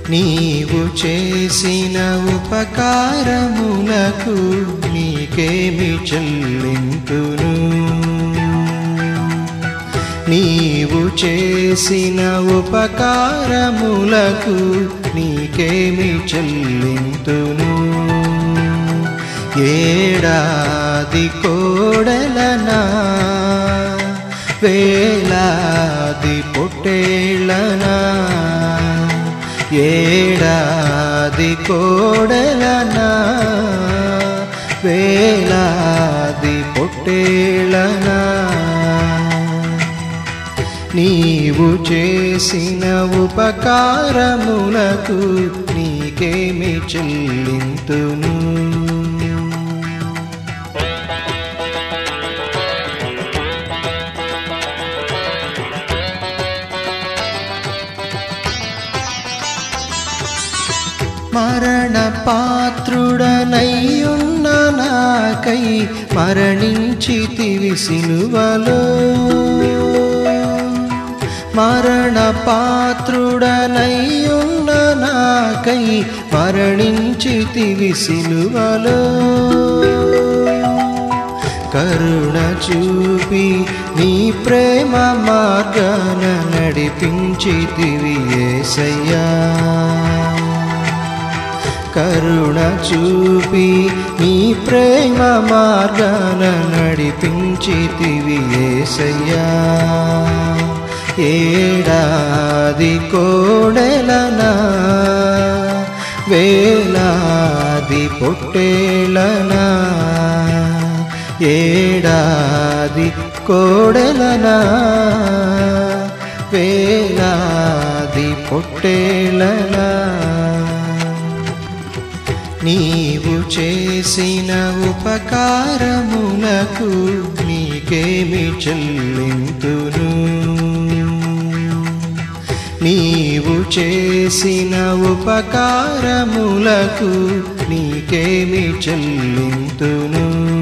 నీవు చేసిన ఉపకారములకు నీకేమి చెల్లింతును నీవు చేసిన ఉపకారములకు నీకేమి చెల్లింతును ఏడాది కోడలనా వేలాది పొట్టేళ్ళనా ఏడాది కోడలనా వేలాది పొట్టేళ్ళనా నీవు చేసిన ఉపకారములకు నీకేమి చెల్లింతును మరణ పాత్రుడనయ్యున్న నాకై మరణించితివి సిలువలో మరణ పాత్రుడనయ్యున్న నాకై మరణించితివి సిలువలో కరుణ చూపి నీ ప్రేమ మార్గాన నడిపించితివి ఏసయ్యా కరుణ చూపి నీ ప్రేమ మార్గాన నడిపించితివి ఏసయ్యా ఏడాది కోడెలనా వేలాది పొట్టేళనా ఏడాది కోడెలనా వేలాది పొట్టేళనా నీవు చేసిన ఉపకారములకు నీకేమి చెల్లింతును నీవు చేసిన ఉపకారములకు నీకేమి చెల్లింతును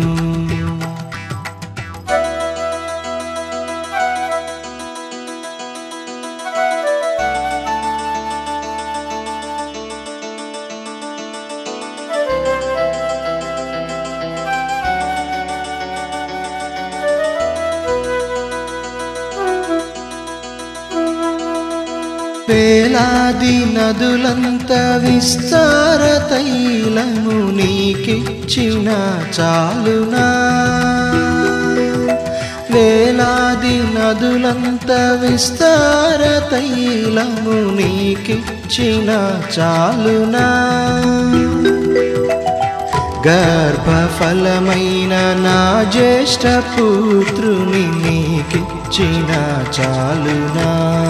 వేలాది నదులంత విస్తార తైలము నీకిచ్చిన చాలునా వేలాది నదులంత విస్తార తైలము నీకిచ్చిన చాలునా గర్భఫలమైన నా జ్యేష్ఠ పుత్రుని నీకిచ్చిన చాలునా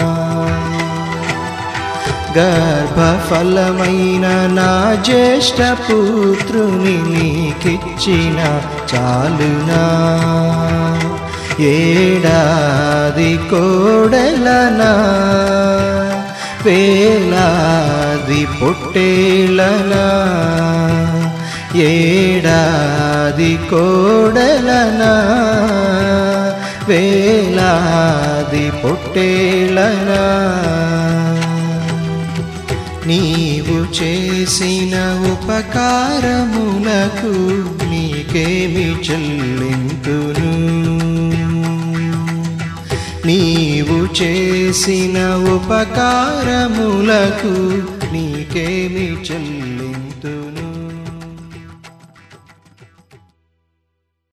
గర్భఫలమైన నా జ్యేష్ఠ పుత్రుని నీకిచ్చిన చాలునా ఏడాది కోడలనా వేలాది పొట్టేళనా ఏడాది కోడలనా వేలాది పొట్టేళనా నీవు చేసిన ఉపకారములకు నీకేమి చెల్లింతును నీవు చేసిన ఉపకారములకు నీకేమి చెల్లింతును